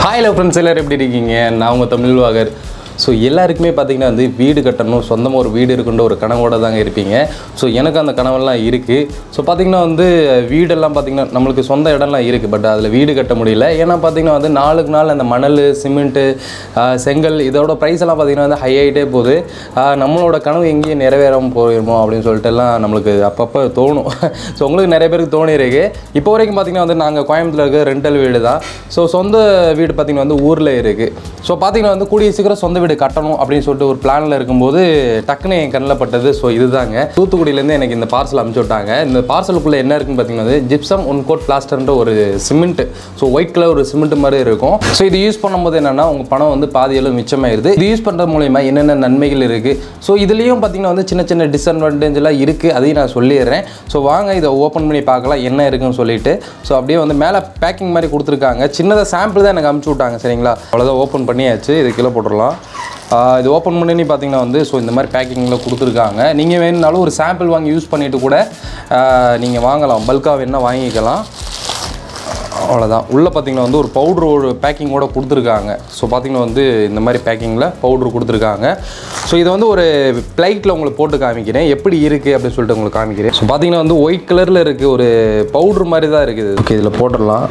hi love friends எல்லோரும் எப்படி இருக்கீங்க நான் உங்கள் தமிழ் வாகர் ஸோ எல்லாருக்குமே பார்த்தீங்கன்னா வந்து வீடு கட்டணும் சொந்தமாக ஒரு வீடு இருக்குன்ற ஒரு கனவோட தாங்க இருப்பீங்க ஸோ எனக்கு அந்த கனவெல்லாம் இருக்குது ஸோ பார்த்தீங்கன்னா வந்து வீடெல்லாம் பார்த்தீங்கன்னா நம்மளுக்கு சொந்த இடம்லாம் இருக்குது பட் அதில் வீடு கட்ட முடியல ஏன்னா பார்த்தீங்கன்னா வந்து நாளுக்கு நாள் அந்த மணல் சிமெண்ட்டு செங்கல் இதோட ப்ரைஸ் எல்லாம் பார்த்தீங்கன்னா வந்து ஹை ஆகிட்டே போகுது ஆஹ் நம்மளோட கனவு எங்கேயும் நிறைவேறாமல் போயிருமோ அப்படின்னு சொல்லிட்டு எல்லாம் நம்மளுக்கு அப்பப்போ தோணும் ஸோ உங்களுக்கு நிறைய பேருக்கு தோணியிருக்கு இப்போ வரைக்கும் பார்த்தீங்கன்னா வந்து நாங்கள் கோயம்புத்தூர் இருக்க ரெண்டல் வீடு தான் ஸோ சொந்த வீடு பார்த்தீங்கன்னா வந்து ஊரில் இருக்குது ஸோ பார்த்தீங்கன்னா வந்து கூடிய சீக்கிரம் சொந்த வீடு கட்டணும் அப்படின்னு சொல்லிட்டு ஒரு பிளானில் இருக்கும்போது டக்குன்னு என் கண்ணில் பட்டது ஸோ இதுதாங்க தூத்துக்குடியிலேருந்து எனக்கு இந்த பார்சல் அனுப்பிச்சு விட்டாங்க இந்த பார்சலுக்குள்ளே என்ன இருக்குன்னு பார்த்தீங்கன்னா வந்து ஜிப்சம் ஒன் கோட் பிளாஸ்டர்ன்ற ஒரு சிமெண்ட் ஸோ ஒயிட் கலர் ஒரு சிமெண்ட் மாதிரி இருக்கும் ஸோ இது யூஸ் பண்ணும்போது என்னன்னா உங்கள் பணம் வந்து பாதியளவு மிச்சமாயிருது இது யூஸ் பண்ணுறது மூலயமா என்னென்ன நன்மைகள் இருக்குது ஸோ இதுலேயும் பார்த்தீங்கன்னா வந்து சின்ன சின்ன டிஸ்அட்வான்டேஜ் எல்லாம் இருக்குது அதையும் நான் சொல்லிடுறேன் ஸோ வாங்க இதை ஓப்பன் பண்ணி பார்க்கலாம் என்ன இருக்குன்னு சொல்லிட்டு ஸோ அப்படியே வந்து மேலே பேக்கிங் மாதிரி கொடுத்துருக்காங்க சின்னதாக சாம்பிள் தான் எனக்கு அமுச்சு விட்டாங்க சரிங்களா அவ்வளோதான் ஓப்பன் பண்ணியாச்சு இது கீழே போட்டுடலாம் ஆஹ் இது ஓப்பன் பண்ணி பார்த்தீங்கன்னா வந்து ஸோ இந்த மாதிரி பேக்கிங்கில் கொடுத்துருக்காங்க நீங்கள் வேணும்னாலும் ஒரு சாம்பிள் வாங்கி யூஸ் பண்ணிவிட்டு கூட நீங்கள் வாங்கலாம் பல்காக வேணால் வாங்கிக்கலாம் அவ்வளோதான் உள்ளே பார்த்தீங்கன்னா வந்து ஒரு பவுட்ரு ஒரு பேக்கிங்கோட கொடுத்துருக்காங்க ஸோ பார்த்தீங்கன்னா வந்து இந்த மாதிரி பேக்கிங்கில் பவுட்ரு கொடுத்துருக்காங்க ஸோ இதை வந்து ஒரு பிளைட்டில் உங்களுக்கு போட்டு காமிக்கிறேன் எப்படி இருக்குது அப்படின்னு சொல்லிட்டு உங்களுக்கு காமிக்கிறேன் ஸோ பார்த்தீங்கன்னா வந்து ஒயிட் கலரில் இருக்குது ஒரு பவுட்ரு மாதிரி தான் இருக்குது ஓகே இதில் போட்டுடலாம்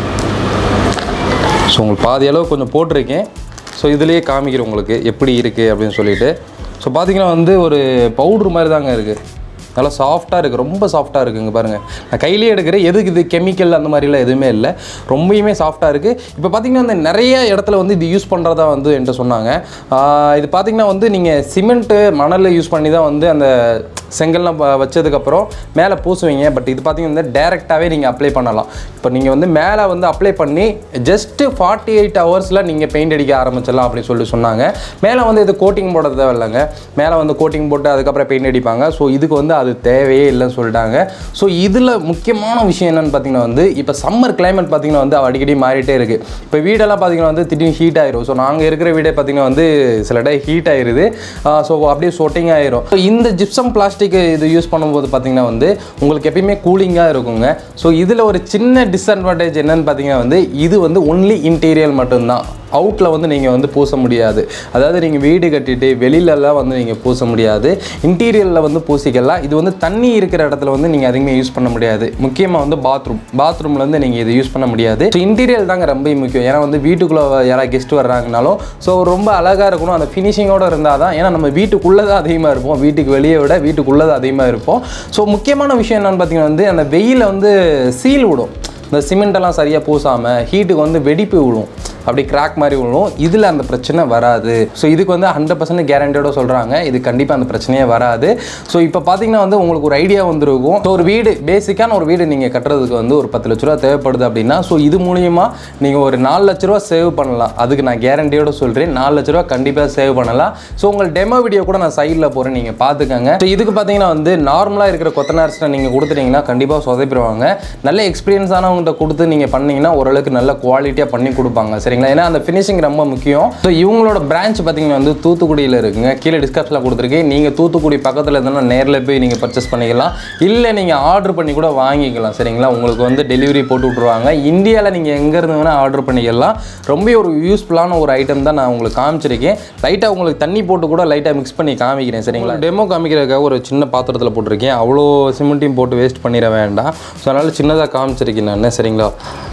ஸோ உங்களுக்கு பாதி அளவு கொஞ்சம் போட்டிருக்கேன் ஸோ இதுலேயே காமிக்கிறேன் உங்களுக்கு எப்படி இருக்குது அப்படின்னு சொல்லிட்டு ஸோ பார்த்தீங்கன்னா வந்து ஒரு பவுட்ரு மாதிரி தாங்க இருக்குது நல்லா சாஃப்டாக இருக்குது ரொம்ப சாஃப்டாக இருக்குங்க பாருங்கள் நான் கையிலேயே எடுக்கிறேன் எதுக்கு இது கெமிக்கல் அந்த மாதிரிலாம் எதுவுமே இல்லை ரொம்பயுமே சாஃப்டாக இருக்குது இப்போ பார்த்தீங்கன்னா வந்து நிறைய இடத்துல வந்து இது யூஸ் பண்ணுறதா வந்து என்கிட்ட சொன்னாங்க ஆஹ் இது பார்த்தீங்கன்னா வந்து நீங்கள் சிமெண்ட்டு மணலில் யூஸ் பண்ணி தான் வந்து அந்த செங்கல்லாம் ப- வச்சதுக்கப்புறம் மேலே பூசுவீங்க பட் இது பார்த்தீங்கன்னா டேரெக்டாகவே நீங்கள் அப்ளை பண்ணலாம் இப்போ நீங்கள் வந்து மேலே வந்து அப்ளை பண்ணி ஜஸ்ட்டு ஃபார்ட்டி எயிட் ஹவர்ஸில் நீங்கள் பெயிண்ட் அடிக்க ஆரம்பிச்சிடலாம் அப்படின்னு சொல்லி சொன்னாங்க மேலே வந்து இது கோட்டிங் போட தேவையில்லைங்க மேலே வந்து கோட்டிங் போட்டு அதுக்கப்புறம் பெயிண்ட் அடிப்பாங்க ஸோ இதுக்கு வந்து அது தேவையே இல்லைன்னு சொல்லிட்டாங்க ஸோ இதில் முக்கியமான விஷயம் என்னன்னு பார்த்தீங்கன்னா வந்து இப்போ சம்மர் climate பார்த்தீங்கன்னா வந்து அடிக்கடி மாறிட்டே இருக்குது இப்போ வீடெல்லாம் பார்த்தீங்கன்னா வந்து திடீர்னு ஹீட் ஆயிரும் ஸோ நாங்கள் இருக்கிற வீடே பார்த்தீங்கன்னா வந்து சில டே ஹீட் ஆயிருது ஸோ அப்படியே சொட்டிங் ஆயிரும் ஸோ இந்த ஜிப்சம் பிளாஸ்டிக் இது யூஸ் பண்ணும்போது பார்த்தீங்கன்னா வந்து உங்களுக்கு எப்பயுமே கூலிங்காக இருக்குங்க ஸோ இதில் ஒரு சின்ன டிஸ்அட்வான்டேஜ் என்னன்னு பார்த்தீங்கன்னா வந்து இது வந்து ஒன்லி இன்டீரியல் மட்டும்தான் அவுட்டில் வந்து நீங்கள் வந்து பூச முடியாது அதாவது நீங்கள் வீடு கட்டிட்டு வெளியிலலாம் வந்து நீங்கள் பூச முடியாது இன்டீரியரில் வந்து பூசிக்கலாம் இது வந்து தண்ணி இருக்கிற இடத்துல வந்து நீங்கள் அதிகமாக யூஸ் பண்ண முடியாது முக்கியமாக வந்து பாத்ரூம் பாத்ரூமில் வந்து நீங்கள் இதை யூஸ் பண்ண முடியாது ஸோ இன்டீரியர் தாங்க ரொம்ப முக்கியம் ஏன்னா வந்து வீட்டுக்குள்ளே யாராவது கெஸ்ட் வர்றாங்கனாலும் ஸோ ரொம்ப அழகாக இருக்கணும் அந்த ஃபினிஷிங்கோட இருந்தால் தான் ஏன்னா நம்ம வீட்டுக்குள்ளே தான் அதிகமாக இருப்போம் வீட்டுக்கு வெளியே விட வீட்டுக்குள்ளே தான் அதிகமாக இருப்போம் ஸோ முக்கியமான விஷயம் என்னன்னு பார்த்தீங்கன்னா வந்து அந்த வெயில வந்து சீல் விடும் இந்த சிமெண்டெல்லாம் சரியாக பூசாமல் ஹீட்டுக்கு வந்து வெடிப்பு விழும் அப்படி கிராக் மாதிரி விழும் இதில் அந்த பிரச்சனை வராது ஸோ இதுக்கு வந்து ஹண்ட்ரட் பர்சன்ட் கேரண்டியோட சொல்கிறாங்க இது கண்டிப்பாக அந்த பிரச்சனையே வராது ஸோ இப்போ பார்த்தீங்கன்னா வந்து உங்களுக்கு ஒரு ஐடியா வந்துருக்கும் ஸோ ஒரு வீடு பேசிக்கான ஒரு வீடு நீங்கள் கட்டுறதுக்கு வந்து ஒரு பத்து லட்ச ரூபா தேவைப்படுது அப்படின்னா ஸோ இது மூலியமா நீங்கள் ஒரு நாலு லட்ச ரூபா சேவ் பண்ணலாம் அதுக்கு நான் கேரண்டியோட சொல்கிறேன் நாலு லட்ச ரூபா கண்டிப்பாக சேவ் பண்ணலாம் ஸோ உங்கள் டெமோ வீடியோ கூட நான் சைடில் போகிறேன் நீங்கள் பார்த்துக்கங்க ஸோ இதுக்கு பார்த்தீங்கன்னா வந்து நார்மலாக இருக்கிற கொத்தனார்ஸ்ட்டை நீங்கள் கொடுத்துட்டீங்கன்னா கண்டிப்பாக சொதப்பிடுவாங்க நல்ல எக்ஸ்பீரியன்ஸ் ஆனவங்கள்ட்ட கொடுத்து நீங்கள் பண்ணீங்கன்னா ஓரளவுக்கு நல்ல குவாலிட்டியாக பண்ணி கொடுப்பாங்க சரிங்களா ஏன்னா அந்த ஃபினிஷிங் ரொம்ப முக்கியம் ஸோ இவங்களோட பிரான்ச் பார்த்தீங்கன்னா வந்து தூத்துக்குடியில் இருக்குங்க கீழே டிஸ்கிரிப்ஷனில் கொடுத்துருக்கேன் நீங்கள் தூத்துக்குடி பக்கத்தில் இருந்தாலும் நேரில் போய் நீங்கள் பர்ச்சேஸ் பண்ணிக்கலாம் இல்லை நீங்கள் ஆர்டர் பண்ணி கூட வாங்கிக்கலாம் சரிங்களா உங்களுக்கு வந்து டெலிவரி போட்டு விட்ருவாங்க இந்தியாவில் நீங்கள் எங்கே இருந்து வேணால் ஆர்டர் பண்ணிக்கலாம் ரொம்ப ஒரு யூஸ்ஃபுல்லான ஒரு ஐட்டம் தான் நான் உங்களுக்கு காமிச்சிருக்கேன் லைட்டாக உங்களுக்கு தண்ணி போட்டு கூட லைட்டாக மிக்ஸ் பண்ணி காமிக்கிறேன் சரிங்களா டெமோ காமிக்கிறதுக்காக ஒரு சின்ன பாத்திரத்தில் போட்டிருக்கேன் அவ்வளோ சிமெண்ட்டையும் போட்டு வேஸ்ட் பண்ணிட வேண்டாம் ஸோ அதனால் சின்னதாக காமிச்சிருக்கேன் நான் சரிங்களா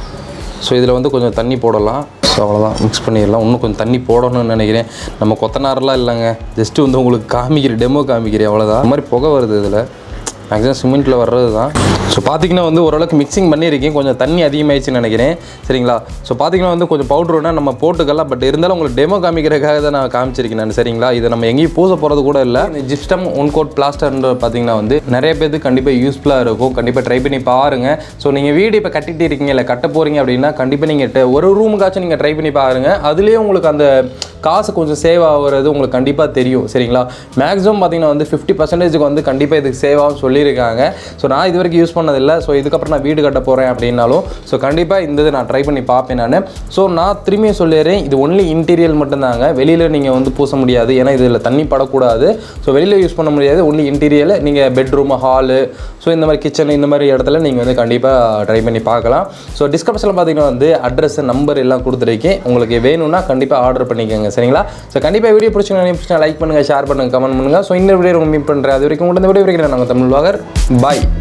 ஸோ இதில் வந்து கொஞ்சம் தண்ணி போடலாம் ஸோ அவ்வளோதான் மிக்ஸ் பண்ணிடலாம் இன்னும் கொஞ்சம் தண்ணி போடணும்னு நினைக்கிறேன் நம்ம கொத்தனாரெலாம் இல்லைங்க ஜஸ்ட்டு வந்து உங்களுக்கு காமிக்கிறேன் டெமோ காமிக்கிறேன் அவ்வளோதான் இந்த மாதிரி புகை வருது இதில் மேக்ஸிமம் சிமெண்ட்டில் வர்றது தான் ஸோ பார்த்தீங்கன்னா வந்து ஓரளவுக்கு மிக்சிங் பண்ணியிருக்கேன் கொஞ்சம் தண்ணி அதிகமாகிடுச்சுன்னு நினைக்கிறேன் சரிங்களா ஸோ பார்த்தீங்கன்னா வந்து கொஞ்சம் பவுட்ருனா நம்ம போட்டுக்கலாம் பட் இருந்தாலும் உங்களுக்கு டெமோ காமிக்கிறதுக்காக தான் நான் காமிச்சிருக்கேன் நான் சரிங்களா இதை நம்ம எங்கேயும் பூச போகிறது கூட இல்லை இந்த ஜிப்ஸ்டம் ஒன் கோட் பிளாஸ்டர்ன்ற பார்த்தீங்கன்னா வந்து நிறைய பேருக்கு கண்டிப்பாக யூஸ்ஃபுல்லாக இருக்கும் கண்டிப்பாக ட்ரை பண்ணி பாருங்கள் ஸோ நீங்கள் வீடு இப்போ கட்டிட்டு இருக்கீங்க இல்லை கட்ட போகிறீங்க அப்படின்னா கண்டிப்பாக நீங்கள் ஒரு ரூமுக்காச்சும் நீங்கள் ட்ரை பண்ணி பாருங்கள் அதுலேயே உங்களுக்கு அந்த காசு கொஞ்சம் சேவ் ஆகுறது உங்களுக்கு கண்டிப்பாக தெரியும் சரிங்களா மேக்ஸிமம் பார்த்தீங்கன்னா வந்து ஃபிஃப்டி பர்சன்டேஜுக்கு வந்து கண்டிப்பாக இதுக்கு சேவ் ஆகும் சொல்லி சொல்லியிருக்காங்க ஸோ நான் இது வரைக்கும் யூஸ் பண்ணதில்லை ஸோ இதுக்கப்புறம் நான் வீடு கட்ட போகிறேன் அப்படின்னாலும் ஸோ கண்டிப்பாக இந்த இது நான் ட்ரை பண்ணி பார்ப்பேன் நான் ஸோ நான் திரும்பியும் சொல்லிடுறேன் இது ஒன்லி இன்டீரியல் மட்டும்தாங்க வெளியில் நீங்கள் வந்து பூச முடியாது ஏன்னா இதில் தண்ணி படக்கூடாது ஸோ வெளியில் யூஸ் பண்ண முடியாது ஒன்லி இன்டீரியல் நீங்கள் பெட்ரூம் ஹாலு ஸோ இந்த மாதிரி கிச்சன் இந்த மாதிரி இடத்துல நீங்கள் வந்து கண்டிப்பாக ட்ரை பண்ணி பார்க்கலாம் ஸோ டிஸ்கிரிப்ஷனில் பார்த்தீங்கன்னா வந்து அட்ரஸ் நம்பர் எல்லாம் கொடுத்துருக்கேன் உங்களுக்கு வேணும்னா கண்டிப்பாக ஆர்டர் பண்ணிக்கோங்க சரிங்களா ஸோ கண்டிப்பாக வீடியோ பிடிச்சிங்க லைக் பண்ணுங்கள் ஷேர் பண்ணுங்கள் கமெண்ட் பண்ணுங்கள் ஸோ இன்னொரு வீடியோ மீட் பண்ணுறேன் அது வரைக்கும் உங்களுக்கு இந்த வீடியோ வரைக்கும் நாங்கள் தமிழ் வாகர் பாய்